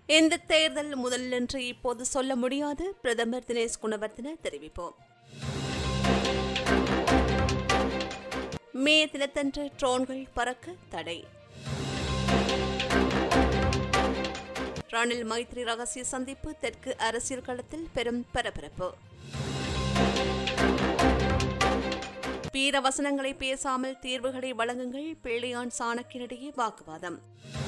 இந்த தேர்தல் முதலில் என்று இப்போது சொல்ல முடியாது பிரதமர் தினேஷ் குணவர்த்தன தெரிவிப்போம் மே தினத்தன்று ட்ரோன்கள் பறக்க தடை ரணில் மைத்ரி ரகசிய சந்திப்பு தெற்கு அரசியல் களத்தில் பெரும் பரபரப்பு வீர வசனங்களை பேசாமல் தீர்வுகளை வழங்குங்கள் பிள்ளையான் சாணக்கியனிடையே வாக்குவாதம்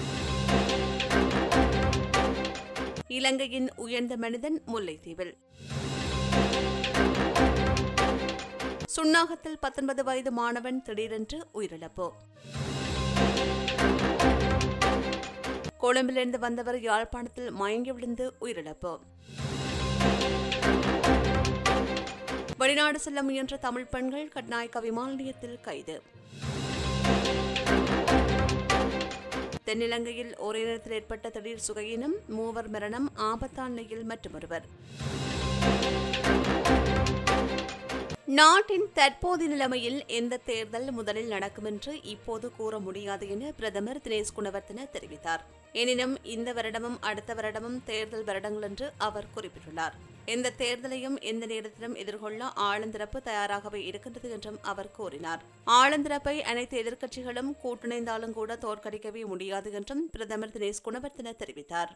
இலங்கையின் உயர்ந்த மனிதன் முல்லைத்தீவில் சுன்னாகத்தில் பத்தொன்பது வயது மாணவன் திடீரென்று உயிரிழப்பு கொழும்பிலிருந்து வந்தவர் யாழ்ப்பாணத்தில் மயங்கி விழுந்து உயிரிழப்பு வெளிநாடு செல்ல முயன்ற தமிழ் பெண்கள் கட்நாயக்க விமான நிலையத்தில் கைது தென்னிலங்கையில் ஒரே நேரத்தில் ஏற்பட்ட திடீர் சுகையினம் மூவர் மரணம் ஆபத்தான நிலையில் மற்றொருவர் நாட்டின் தற்போதைய நிலைமையில் எந்த தேர்தல் முதலில் நடக்கும் என்று இப்போது கூற முடியாது என பிரதமர் தினேஷ் குணவர்த்தன தெரிவித்தார் எனினும் இந்த வருடமும் அடுத்த வருடமும் தேர்தல் வருடங்கள் என்று அவர் குறிப்பிட்டுள்ளார் எந்த தேர்தலையும் எந்த நேரத்திலும் எதிர்கொள்ள ஆளுந்திரப்பு தயாராகவே இருக்கின்றது என்றும் அவர் கூறினார் ஆளுந்திரப்பை அனைத்து எதிர்க்கட்சிகளும் கூட்டிணைந்தாலும் கூட தோற்கடிக்கவே முடியாது என்றும் பிரதமர் தினேஷ் குணவர்த்தன தெரிவித்தார்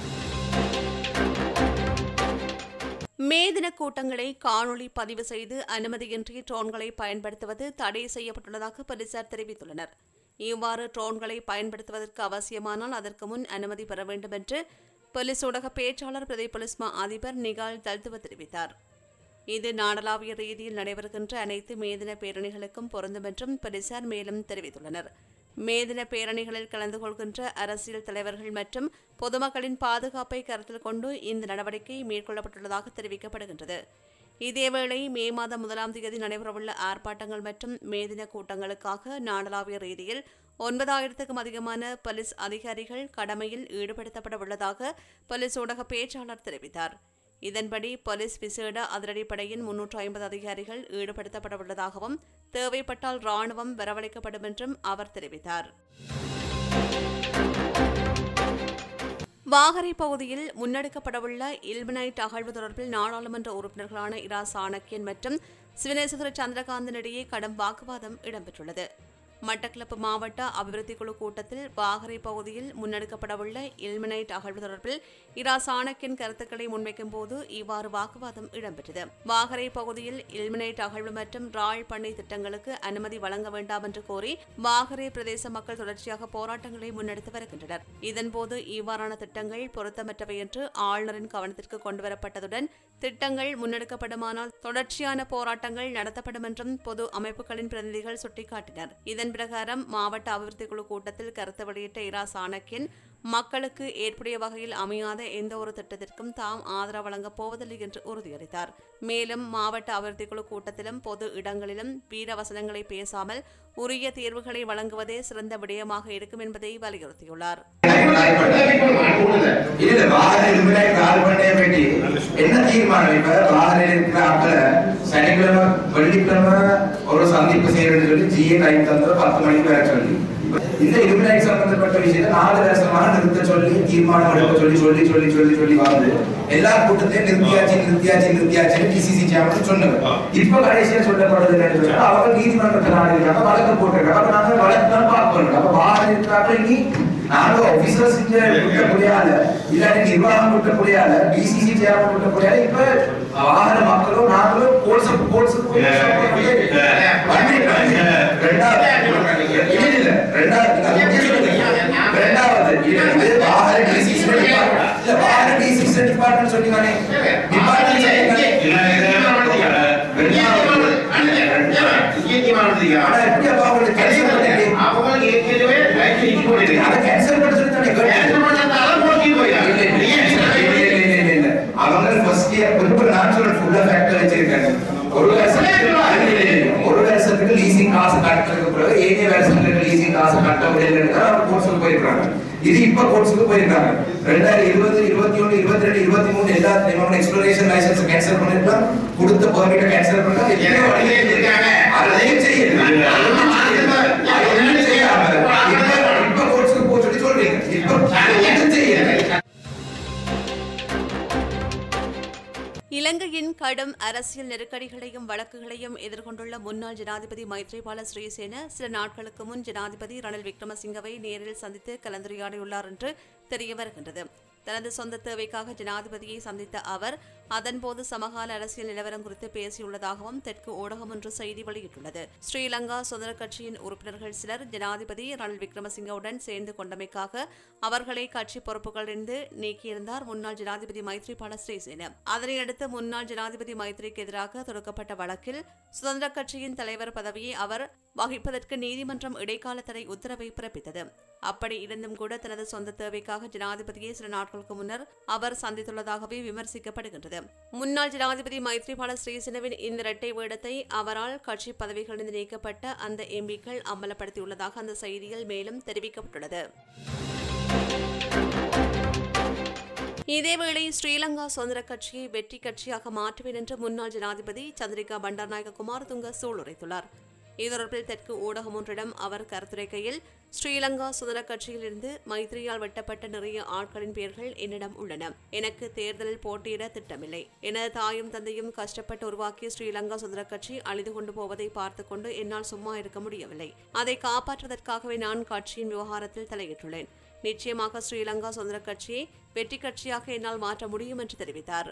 மே தின கூட்டங்களை காணொளி பதிவு செய்து அனுமதியின்றி ட்ரோன்களை பயன்படுத்துவது தடை செய்யப்பட்டுள்ளதாக போலீசார் தெரிவித்துள்ளனர் இவ்வாறு ட்ரோன்களை பயன்படுத்துவதற்கு அவசியமானால் அதற்கு முன் அனுமதி பெற வேண்டும் என்று போலீஸ் ஊடக பேச்சாளர் பிரதி போலீஸ் மா அதிபர் நிகால் தல்துவ தெரிவித்தார் இது நாடளாவிய ரீதியில் நடைபெறுகின்ற அனைத்து மேதின பேரணிகளுக்கும் பொருந்தும் என்றும் போலீசார் மேலும் தெரிவித்துள்ளனர் மேதின பேரணிகளில் கலந்து கொள்கின்ற அரசியல் தலைவர்கள் மற்றும் பொதுமக்களின் பாதுகாப்பை கருத்தில் கொண்டு இந்த நடவடிக்கை மேற்கொள்ளப்பட்டுள்ளதாக தெரிவிக்கப்படுகின்றது இதேவேளை மே மாதம் முதலாம் தேதி நடைபெறவுள்ள ஆர்ப்பாட்டங்கள் மற்றும் மேதின கூட்டங்களுக்காக நாடளாவிய ரீதியில் ஒன்பதாயிரத்துக்கும் அதிகமான போலீஸ் அதிகாரிகள் கடமையில் ஈடுபடுத்தப்பட உள்ளதாக போலீஸ் ஊடக பேச்சாளர் தெரிவித்தார் இதன்படி போலீஸ் விசேட அதிரடிப்படையின் முன்னூற்று ஐம்பது அதிகாரிகள் ஈடுபடுத்தப்பட உள்ளதாகவும் தேவைப்பட்டால் ராணுவம் வரவழைக்கப்படும் என்றும் அவர் தெரிவித்தார் வாகரை பகுதியில் முன்னெடுக்கப்படவுள்ள இல்பனைட் அகழ்வு தொடர்பில் நாடாளுமன்ற உறுப்பினர்களான இரா சாணக்கியன் மற்றும் சிவனேஸ்வர சந்திரகாந்தன் இடையே கடும் வாக்குவாதம் இடம்பெற்றுள்ளது மட்டக்களப்பு மாவட்ட அபிவிருத்தி குழு கூட்டத்தில் வாகரை பகுதியில் முன்னெடுக்கப்படவுள்ள இல்மினைட் அகழ்வு தொடர்பில் இரா சாணக்கியன் கருத்துக்களை முன்வைக்கும் போது இவ்வாறு வாக்குவாதம் இடம்பெற்றது வாகரை பகுதியில் இல்மினைட் அகழ்வு மற்றும் ராழ் பண்ணை திட்டங்களுக்கு அனுமதி வழங்க வேண்டாம் என்று கோரி வாகரை பிரதேச மக்கள் தொடர்ச்சியாக போராட்டங்களை முன்னெடுத்து வருகின்றனர் இதன்போது இவ்வாறான திட்டங்கள் பொருத்தமற்றவை என்று ஆளுநரின் கவனத்திற்கு கொண்டுவரப்பட்டதுடன் திட்டங்கள் முன்னெடுக்கப்படுமானால் தொடர்ச்சியான போராட்டங்கள் நடத்தப்படும் என்றும் பொது அமைப்புகளின் பிரதிநிதிகள் சுட்டிக்காட்டினர் இதன் பிரகாரம் மாவட்ட அபிவிருத்தி குழு கூட்டத்தில் கருத்து வெளியிட்ட இரா சாணக்கியன் மக்களுக்கு ஏற்புடைய வகையில் அமையாத எந்த ஒரு திட்டத்திற்கும் தாம் ஆதரவு வழங்கப் போவதில்லை என்று உறுதியளித்தார் மேலும் மாவட்ட அபிவிருத்தி குழு கூட்டத்திலும் பொது இடங்களிலும் வீரவசனங்களை பேசாமல் உரிய தீர்வுகளை வழங்குவதே சிறந்த விடயமாக இருக்கும் என்பதை வலியுறுத்தியுள்ளார் இல்ல வாகன இருமுறை கால் பண்ணைய பற்றி என்ன தீர்மானம் இப்ப வாகன இருக்கிற ஆட்கள சனிக்கிழமை வெள்ளிக்கிழமை ஒரு சந்திப்பு செய்யறதுன்னு சொல்லி ஜிஏ டைம் தந்த பத்து மணிக்கு வர சொல்லி இந்த இருமுறை சம்பந்தப்பட்ட விஷயத்தை நாலு வருஷமாக நிறுத்த சொல்லி தீர்மானம் எடுக்க சொல்லி சொல்லி சொல்லி சொல்லி சொல்லி வந்து எல்லா கூட்டத்தையும் நிறுத்தியாச்சு நிறுத்தியாச்சு நிறுத்தியாச்சு டிசிசி சேமன் சொன்னவர் இப்ப கடைசியா சொல்லப்படுறது என்னன்னு சொன்னா அவங்க நீதிமன்றத்தை நாடு இருக்காங்க வழக்கு போட்டிருக்காங்க அப்ப நாங்க வழக்கு தான் பார்க்கணும் அப்ப வாகன இருக்கிறாங்க நீ நாங்க ஆபீசர்ஸ் குட்ட முடியாது இல்லாட்டி நிர்வாகம் குட்ட முடியாது டிசிசி சேர்மன் குட்ட முடியாது இப்ப வாகன மக்களும் நாங்களும் போலீஸ் போலீஸ் ரெண்டாவது இது வாகன டிசிசி இல்ல வாகன டிசிசி டிபார்ட்மெண்ட் சொன்னீங்க டிபார்ட்மெண்ட் ஆனா எப்படி அப்ப அவங்களுக்கு கேன்சல் பண்ணிட்டு அதை கேன்சல் பண்ண சொல்லி தானே அவங்க ஃபர்ஸ்ட் இயர் குறிப்பிட்ட நான் சொல்ற ஃபுல்லா ஃபேக்டர் வச்சிருக்காங்க ஒரு வருஷத்துக்கு ஒரு வருஷத்துக்கு லீசிங் காசு கட்டுறதுக்கு பிறகு ஏழே வருஷத்துக்கு லீசிங் காசு கட்ட முடியலன்னு அவங்க கோர்ஸுக்கு போயிருக்காங்க இது இப்ப கோர்ஸுக்கு போயிருக்காங்க ரெண்டாயிரம் இருபது இருபத்தி ஒண்ணு இருபத்தி ரெண்டு இருபத்தி மூணு எல்லாத்தையும் எக்ஸ்ப்ளோரேஷன் லைசன்ஸ் கேன்சல் பண்ணிருக்கலாம் கொடுத்த பெர்மிட்ட கேன்சல் பண்ணிருக்காங்க எத்தனையோ வழியே இருக்காங்க அதையும் செய்யல அதையும் செய்யாம இப்ப இப்ப கோர்ஸுக்கு போக சொல்லி சொல்றீங்க இப்ப எதுவும் செய்யல இலங்கையின் கடும் அரசியல் நெருக்கடிகளையும் வழக்குகளையும் எதிர்கொண்டுள்ள முன்னாள் ஜனாதிபதி மைத்ரிபால சிறிசேன சில நாட்களுக்கு முன் ஜனாதிபதி ரணில் விக்ரமசிங்கவை நேரில் சந்தித்து கலந்துரையாடியுள்ளார் என்று தெரிய வருகின்றது தனது சொந்த தேவைக்காக ஜனாதிபதியை சந்தித்த அவர் அதன்போது சமகால அரசியல் நிலவரம் குறித்து பேசியுள்ளதாகவும் தெற்கு ஊடகம் ஒன்று செய்தி வெளியிட்டுள்ளது ஸ்ரீலங்கா சுதந்திர கட்சியின் உறுப்பினர்கள் சிலர் ஜனாதிபதி ரணில் விக்ரமசிங்கவுடன் சேர்ந்து கொண்டமைக்காக அவர்களை கட்சி பொறுப்புகளிலிருந்து நீக்கியிருந்தார் முன்னாள் ஜனாதிபதி மைத்ரிபால சிறிசேன அதனையடுத்து முன்னாள் ஜனாதிபதி மைத்ரிக்கு எதிராக தொடுக்கப்பட்ட வழக்கில் சுதந்திர கட்சியின் தலைவர் பதவியை அவர் வகிப்பதற்கு நீதிமன்றம் இடைக்கால தடை உத்தரவை பிறப்பித்தது அப்படி இருந்தும் கூட தனது சொந்த தேவைக்காக ஜனாதிபதியை சில நாட்களுக்கு முன்னர் அவர் சந்தித்துள்ளதாகவே விமர்சிக்கப்படுகின்றது முன்னாள் ஜனாதிபதி மைத்ரிபால ஸ்ரீசேனவின் இந்த இரட்டை வேடத்தை அவரால் கட்சி பதவிகளிலிருந்து நீக்கப்பட்ட அந்த எம்பிக்கள் அம்பலப்படுத்தியுள்ளதாக அந்த செய்தியில் மேலும் தெரிவிக்கப்பட்டுள்ளது இதேவேளை ஸ்ரீலங்கா சுதந்திர கட்சியை வெற்றி கட்சியாக மாற்றுவேன் என்று முன்னாள் ஜனாதிபதி சந்திரிகா பண்டாரநாயக குமாரதுங்க சூளுரைத்துள்ளார் இது தொடர்பில் தெற்கு ஊடகம் ஒன்றிடம் அவர் கருத்துரைக்கையில் ஸ்ரீலங்கா சுதந்திர கட்சியிலிருந்து மைத்ரியால் வெட்டப்பட்ட நிறைய ஆட்களின் பெயர்கள் என்னிடம் உள்ளன எனக்கு தேர்தலில் போட்டியிட திட்டமில்லை எனது தாயும் தந்தையும் கஷ்டப்பட்டு உருவாக்கிய ஸ்ரீலங்கா சுதந்திர கட்சி அழிந்து கொண்டு போவதை பார்த்துக் கொண்டு என்னால் சும்மா இருக்க முடியவில்லை அதை காப்பாற்றுவதற்காகவே நான் கட்சியின் விவகாரத்தில் தலையிட்டுள்ளேன் நிச்சயமாக ஸ்ரீலங்கா சுதந்திர கட்சியை வெற்றி கட்சியாக என்னால் மாற்ற முடியும் என்று தெரிவித்தார்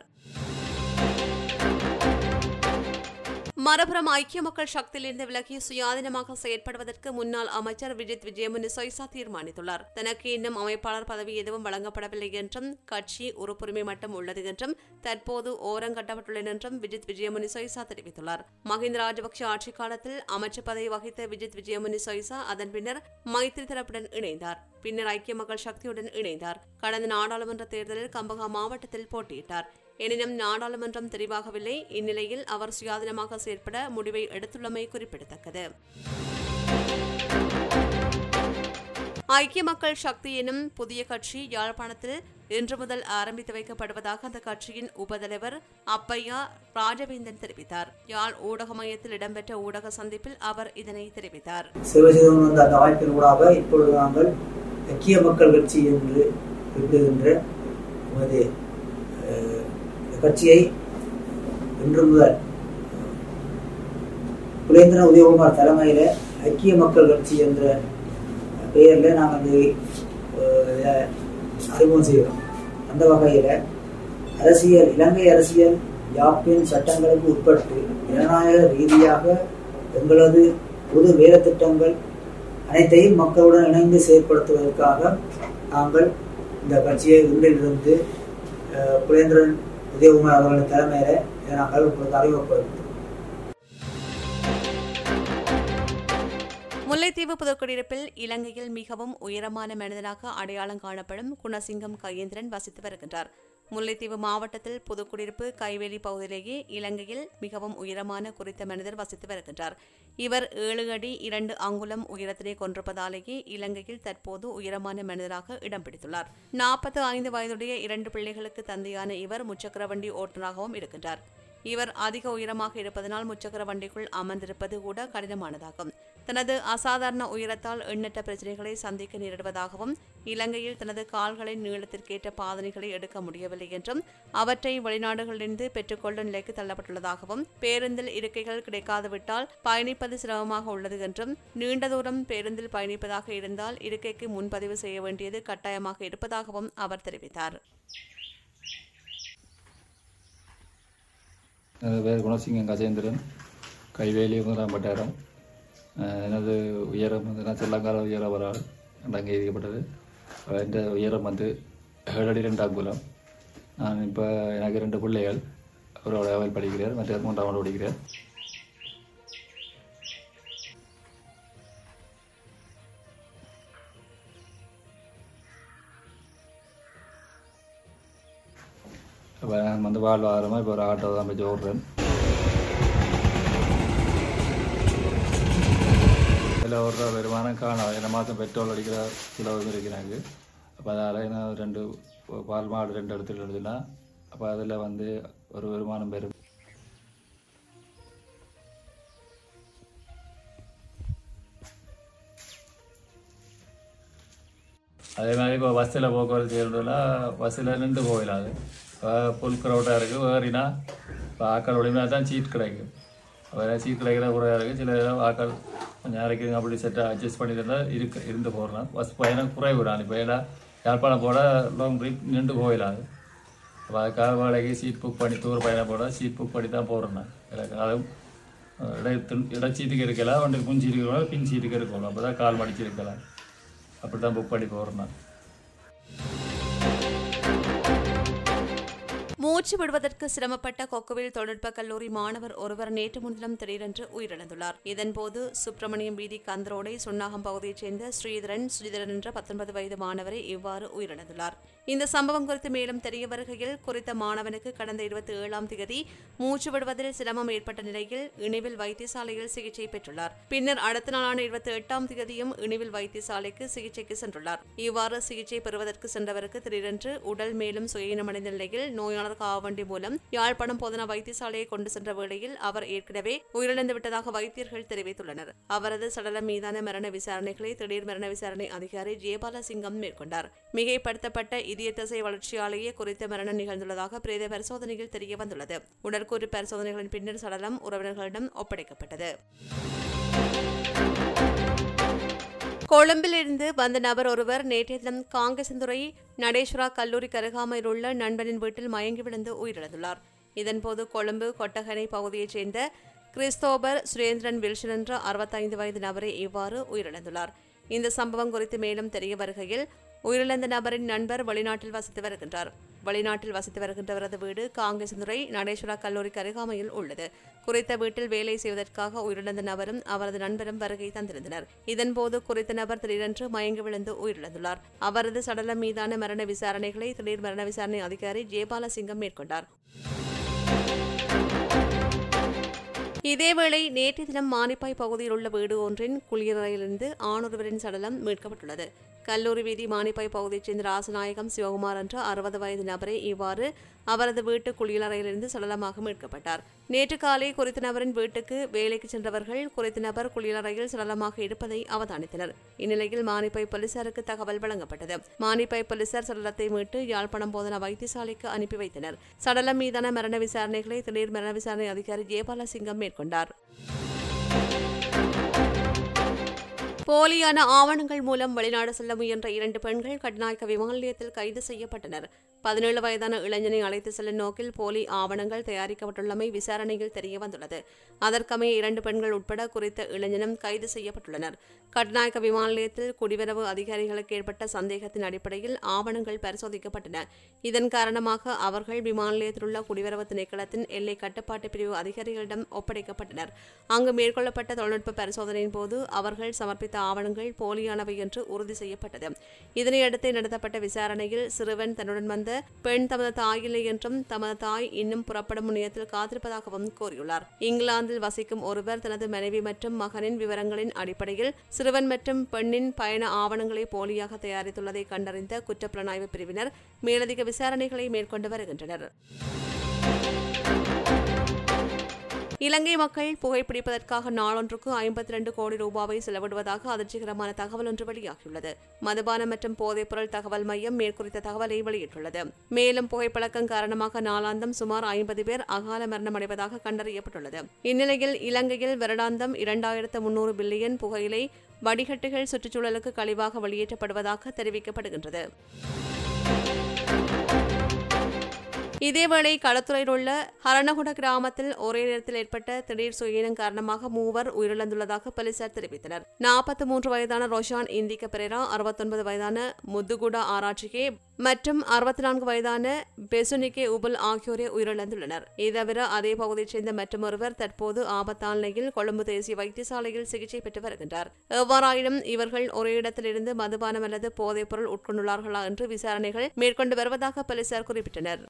மறுபுறம் ஐக்கிய மக்கள் சக்தியிலிருந்து விலகி சுயாதீனமாக செயற்படுவதற்கு முன்னாள் அமைச்சர் விஜித் விஜயமுனி சொய்சா தீர்மானித்துள்ளார் தனக்கு இன்னும் அமைப்பாளர் பதவி எதுவும் வழங்கப்படவில்லை என்றும் கட்சி உறுப்புரிமை மட்டும் உள்ளது என்றும் தற்போது ஓரங்கட்டப்பட்டுள்ளது என்றும் விஜித் விஜயமுனி சொய்சா தெரிவித்துள்ளார் மஹிந்த ராஜபக்ஷ ஆட்சி காலத்தில் அமைச்சர் பதவி வகித்த விஜித் விஜயமுனி சொய்சா அதன் பின்னர் மைத்ரி தரப்புடன் இணைந்தார் பின்னர் ஐக்கிய மக்கள் சக்தியுடன் இணைந்தார் கடந்த நாடாளுமன்ற தேர்தலில் கம்பகா மாவட்டத்தில் போட்டியிட்டார் எனினும் நாடாளுமன்றம் தெரிவாகவில்லை இந்நிலையில் அவர் சுயாதீனமாக செயற்பட முடிவை எடுத்துள்ளமை குறிப்பிடத்தக்கது ஐக்கிய மக்கள் சக்தி எனும் புதிய கட்சி யாழ்ப்பாணத்தில் இன்று முதல் ஆரம்பித்து வைக்கப்படுவதாக அந்த கட்சியின் உபதலைவர் அப்பையா ராஜவேந்தன் தெரிவித்தார் யாழ் ஊடக மையத்தில் இடம்பெற்ற ஊடக சந்திப்பில் அவர் இதனை தெரிவித்தார் சிவசிவம் வந்த அந்த வாய்ப்பின் ஊடாக இப்பொழுது நாங்கள் ஐக்கிய மக்கள் கட்சி என்று குறிப்பிடுகின்ற நமது அஹ், இந்த கட்சியை இன்று முதல் குலேந்திரன் உதயகுமார் தலைமையில ஐக்கிய மக்கள் கட்சி என்ற பெயர்ல நாங்கள் வந்து அஹ், இதை அறிமுகம் செய்கிறோம் அந்த வகையில அரசியல் இலங்கை அரசியல் யாப்பின் சட்டங்களுக்கு உட்பட்டு ஜனநாயக ரீதியாக எங்களது பொது வேலை திட்டங்கள் அனைத்தையும் மக்களுடன் இணைந்து செயற்படுத்துவதற்காக நாங்கள் இந்த கட்சியை இன்றிலிருந்து அஹ், குலேந்திரன் உதயகுமார் அவர்களின் தலைமையில இதை நாங்கள் இப்பொழுது அறிமுகப்படுத்தோம் முல்லைத்தீவு புதுக்குடியிருப்பில் இலங்கையில் மிகவும் உயரமான மனிதனாக அடையாளம் காணப்படும் குணசிங்கம் கையேந்திரன் வசித்து வருகின்றார் முல்லைத்தீவு மாவட்டத்தில் புதுக்குடியிருப்பு கைவேலி பகுதியிலேயே இலங்கையில் மிகவும் உயரமான குறித்த மனிதர் வசித்து வருகின்றார் இவர் ஏழு அடி இரண்டு அங்குலம் உயரத்திலே கொண்டிருப்பதாலேயே இலங்கையில் தற்போது உயரமான மனிதராக இடம் பிடித்துள்ளார் நாற்பத்து ஐந்து வயதுடைய இரண்டு பிள்ளைகளுக்கு தந்தையான இவர் முச்சக்கர வண்டி ஓட்டுநராகவும் இருக்கின்றார் இவர் அதிக உயரமாக இருப்பதனால் முச்சக்கர வண்டிக்குள் அமர்ந்திருப்பது கூட கடினமானதாகும் தனது அசாதாரண உயரத்தால் எண்ணற்ற பிரச்சனைகளை சந்திக்க நேரிடுவதாகவும் இலங்கையில் தனது கால்களின் நீளத்திற்கேற்ற பாதனைகளை எடுக்க முடியவில்லை என்றும் அவற்றை வெளிநாடுகளிலிருந்து பெற்றுக்கொள்ளும் நிலைக்கு தள்ளப்பட்டுள்ளதாகவும் பேருந்தில் இருக்கைகள் கிடைக்காதுவிட்டால் பயணிப்பது சிரமமாக உள்ளது என்றும் நீண்ட தூரம் பேருந்தில் பயணிப்பதாக இருந்தால் இருக்கைக்கு முன்பதிவு செய்ய வேண்டியது கட்டாயமாக இருப்பதாகவும் அவர் தெரிவித்தார் எனது பேர் குணசிங்கம் கஜேந்திரன் கைவேலி முதலாம் வட்டாரம் அஹ் எனது உயரம் வந்து நான் செல்லங்கால உயரம் ஒரு ஆள் என்று அங்கீகரிக்கப்பட்டது என்ற உயரம் வந்து ஏழு அடி ரெண்டு அங்குலம் நான் இப்போ எனக்கு ரெண்டு பிள்ளைகள் அவரோட அவள் படிக்கிறார் மற்ற மூன்றாம் ஆண்டு படிக்கிறார் இப்போ நான் வந்து வாழ்வாதாரமாக இப்போ ஒரு ஆட்டோ தான் போய் ஓடுறேன் இதில் ஓடுற வருமானம் காணும் இந்த மாதம் பெட்ரோல் அடிக்கிற செலவு இருக்கிறாங்க அப்போ அதால் என்ன ரெண்டு பால் மாடு ரெண்டு இடத்துல எழுதுனா அப்போ அதில் வந்து ஒரு வருமானம் பெறும் அதே மாதிரி இப்போ பஸ்ஸில் போக்குவரத்து செய்யறதுல பஸ்ஸில் நின்று போயிடாது புல் க்ரௌடாக இருக்குது வேறினா இப்போ ஆக்கள் ஒளிமையா தான் சீட் கிடைக்கும் வேறு சீட் கிடைக்கிற குறையாக இருக்குது சில இதில் ஆக்கள் கொஞ்சம் இறக்கி அப்படி செட்டாக அட்ஜஸ்ட் பண்ணி இருந்தால் இருக்கு இருந்து போடுறேன் பஸ் பயணம் குறைவு நான் இப்போ ஏன்னா யாழ்ப்பாணம் போட லாங் ட்ரிப் நின்று போயிடாது அப்போ அதுக்காக வேலைக்கு சீட் புக் பண்ணி டூர் பயணம் போட சீட் புக் பண்ணி தான் போடுறேன் நான் எனக்கு அதுவும் இடை இட சீட்டுக்கு இருக்கலாம் ஒன்றுக்கு முன் சீட்டுக்கு இருக்கலாம் பின் சீட்டுக்கு இருக்கணும் அப்போ தான் கால் மடிச்சு இருக்கலாம் அப்படி தான் புக் பண்ணி போடுறேன் நான் மூச்சு விடுவதற்கு சிரமப்பட்ட கொக்குவில் தொழில்நுட்ப கல்லூரி மாணவர் ஒருவர் நேற்று முன்தினம் திடீரென்று உயிரிழந்துள்ளார் இதன்போது சுப்பிரமணியம் வீதி கந்தரோடை சுன்னாகம் பகுதியைச் சேர்ந்த ஸ்ரீதரன் ஸ்ரீதரன் என்ற பத்தொன்பது வயது மாணவரை இவ்வாறு உயிரிழந்துள்ளார் இந்த சம்பவம் குறித்து மேலும் தெரிய வருகையில் குறித்த மாணவனுக்கு கடந்த இருபத்தி ஏழாம் தேதி மூச்சு விடுவதில் சிரமம் ஏற்பட்ட நிலையில் இணைவில் வைத்தியசாலையில் சிகிச்சை பெற்றுள்ளார் பின்னர் அடுத்த நாளான இருபத்தி எட்டாம் தேதியும் இணைவில் வைத்தியசாலைக்கு சிகிச்சைக்கு சென்றுள்ளார் இவ்வாறு சிகிச்சை பெறுவதற்கு சென்றவருக்கு திடீரென்று உடல் மேலும் சுயநமடைந்த நிலையில் நோயாளர் காவண்டி மூலம் யாழ்ப்பாணம் போதனா வைத்தியசாலையை கொண்டு சென்ற வேளையில் அவர் ஏற்கனவே உயிரிழந்து விட்டதாக வைத்தியர்கள் தெரிவித்துள்ளனர் அவரது சடலம் மீதான மரண விசாரணைகளை திடீர் மரண விசாரணை அதிகாரி ஜெயபாலசிங்கம் மேற்கொண்டார் மிகைப்படுத்தப்பட்ட இதய தசை வளர்ச்சியாலேயே குறித்த மரணம் நிகழ்ந்துள்ளதாக பிரேத பரிசோதனையில் தெரிய வந்துள்ளது உடற்கூறு பரிசோதனைகளின் பின்னர் சடலம் உறவினர்களிடம் ஒப்படைக்கப்பட்டது கொழும்பிலிருந்து வந்த நபர் ஒருவர் நேற்றைய தினம் காங்கேசந்துறை நடேஸ்வரா கல்லூரிக்கு அருகாமையில் உள்ள நண்பனின் வீட்டில் மயங்கி விழுந்து உயிரிழந்துள்ளார் இதன்போது கொழும்பு கொட்டகனை பகுதியைச் சேர்ந்த கிறிஸ்தோபர் சுரேந்திரன் வில்சன் என்ற அறுபத்தைந்து வயது நபரை இவ்வாறு உயிரிழந்துள்ளார் இந்த சம்பவம் குறித்து மேலும் தெரிய வருகையில் உயிரிழந்த நபரின் நண்பர் வெளிநாட்டில் வசித்து வருகின்றார் வெளிநாட்டில் வசித்து வருகின்றவரது வீடு காங்கேசந்துறை நடேஸ்வரா கல்லூரிக்கு அருகாமையில் உள்ளது குறித்த வீட்டில் வேலை செய்வதற்காக உயிரிழந்த நபரும் அவரது நண்பரும் வருகை தந்திருந்தனர் இதன்போது குறித்த நபர் திடீரென்று மயங்கி விழுந்து உயிரிழந்துள்ளார் அவரது சடலம் மீதான மரண விசாரணைகளை திடீர் மரண விசாரணை அதிகாரி ஜெயபாலசிங்கம் மேற்கொண்டார் இதேவேளை நேற்று தினம் மானிப்பாய் பகுதியில் உள்ள வீடு ஒன்றின் குளியலறையிலிருந்து ஆணொருவரின் சடலம் மீட்கப்பட்டுள்ளது கல்லூரி வீதி மானிப்பாய் பகுதியைச் சேர்ந்த ராசநாயகம் சிவகுமார் என்ற அறுபது வயது நபரே இவ்வாறு அவரது வீட்டு குளியலறையிலிருந்து சடலமாக மீட்கப்பட்டார் நேற்று காலை குறித்த நபரின் வீட்டுக்கு வேலைக்கு சென்றவர்கள் குறித்த நபர் குளியலறையில் சடலமாக இருப்பதை அவதானித்தனர் இந்நிலையில் மானிப்பை போலீசாருக்கு தகவல் வழங்கப்பட்டது மானிப்பை போலீசார் சடலத்தை மீட்டு யாழ்ப்பாணம் போதனா வைத்தியசாலைக்கு அனுப்பி வைத்தனர் சடலம் மீதான மரண விசாரணைகளை திடீர் மரண விசாரணை அதிகாரி ஜெயபாலசிங்கம் மேற்கொண்டார் போலியான ஆவணங்கள் மூலம் வெளிநாடு செல்ல முயன்ற இரண்டு பெண்கள் கட்நாயக்க விமான நிலையத்தில் கைது செய்யப்பட்டனர் பதினேழு வயதான இளைஞனை அழைத்து செல்லும் நோக்கில் போலி ஆவணங்கள் தயாரிக்கப்பட்டுள்ளமை விசாரணையில் தெரிய வந்துள்ளது அதற்கமைய இரண்டு பெண்கள் உட்பட குறித்த இளைஞனும் கைது செய்யப்பட்டுள்ளனர் கட்நாயக்க விமான நிலையத்தில் குடிவரவு அதிகாரிகளுக்கு ஏற்பட்ட சந்தேகத்தின் அடிப்படையில் ஆவணங்கள் பரிசோதிக்கப்பட்டன இதன் காரணமாக அவர்கள் விமான நிலையத்தில் உள்ள குடிவரவு திணைக்களத்தின் எல்லை கட்டுப்பாட்டு பிரிவு அதிகாரிகளிடம் ஒப்படைக்கப்பட்டனர் அங்கு மேற்கொள்ளப்பட்ட தொழில்நுட்ப பரிசோதனையின் போது அவர்கள் சமர்ப்பித்த ஆவணங்கள் போலியானவை என்று உறுதி செய்யப்பட்டது இதனையடுத்து நடத்தப்பட்ட விசாரணையில் சிறுவன் தன்னுடன் வந்த பெண் தமது தாயில்லை என்றும் தமது தாய் இன்னும் புறப்படும் முனையத்தில் காத்திருப்பதாகவும் கூறியுள்ளார் இங்கிலாந்தில் வசிக்கும் ஒருவர் தனது மனைவி மற்றும் மகனின் விவரங்களின் அடிப்படையில் சிறுவன் மற்றும் பெண்ணின் பயண ஆவணங்களை போலியாக தயாரித்துள்ளதை கண்டறிந்த குற்றப்புலனாய்வு பிரிவினர் மேலதிக விசாரணைகளை மேற்கொண்டு வருகின்றனர் இலங்கை மக்கள் புகைப்பிடிப்பதற்காக நாளொன்றுக்கு ஐம்பத்தி ரெண்டு கோடி ரூபாவை செலவிடுவதாக அதிர்ச்சிகரமான தகவல் ஒன்று வெளியாகியுள்ளது மதுபானம் மற்றும் போதைப்பொருள் தகவல் மையம் மேற்குறித்த தகவலை வெளியிட்டுள்ளது மேலும் புகைப்பழக்கம் காரணமாக நாளாந்தம் சுமார் ஐம்பது பேர் அகால மரணம் அடைவதாக கண்டறியப்பட்டுள்ளது இந்நிலையில் இலங்கையில் வருடாந்தம் இரண்டாயிரத்து முன்னூறு பில்லியன் புகையிலை வடிகட்டுகள் சுற்றுச்சூழலுக்கு கழிவாக வெளியேற்றப்படுவதாக தெரிவிக்கப்படுகின்றது இதேவேளை களத்துறையில் உள்ள ஹரணகுட கிராமத்தில் ஒரே நேரத்தில் ஏற்பட்ட திடீர் சுயினம் காரணமாக மூவர் உயிரிழந்துள்ளதாக போலீசார் தெரிவித்தனர் நாற்பத்தி மூன்று வயதான ரோஷான் இந்திக்க பெரேரா அறுபத்தொன்பது வயதான முத்துகுடா ஆராய்ச்சிகே மற்றும் அறுபத்தி நான்கு வயதான பெசுனிகே உபுல் ஆகியோரே உயிரிழந்துள்ளனர் இதுதவிர அதே பகுதியைச் சேர்ந்த மற்றொருவர் தற்போது ஆபத்தான நிலையில் கொழும்பு தேசிய வைத்தியசாலையில் சிகிச்சை பெற்று வருகின்றார் எவ்வாறாயினும் இவர்கள் ஒரே இடத்திலிருந்து மதுபானம் அல்லது போதைப்பொருள் உட்கொண்டுள்ளார்களா என்று விசாரணைகள் மேற்கொண்டு வருவதாக போலீசார் குறிப்பிட்டனர்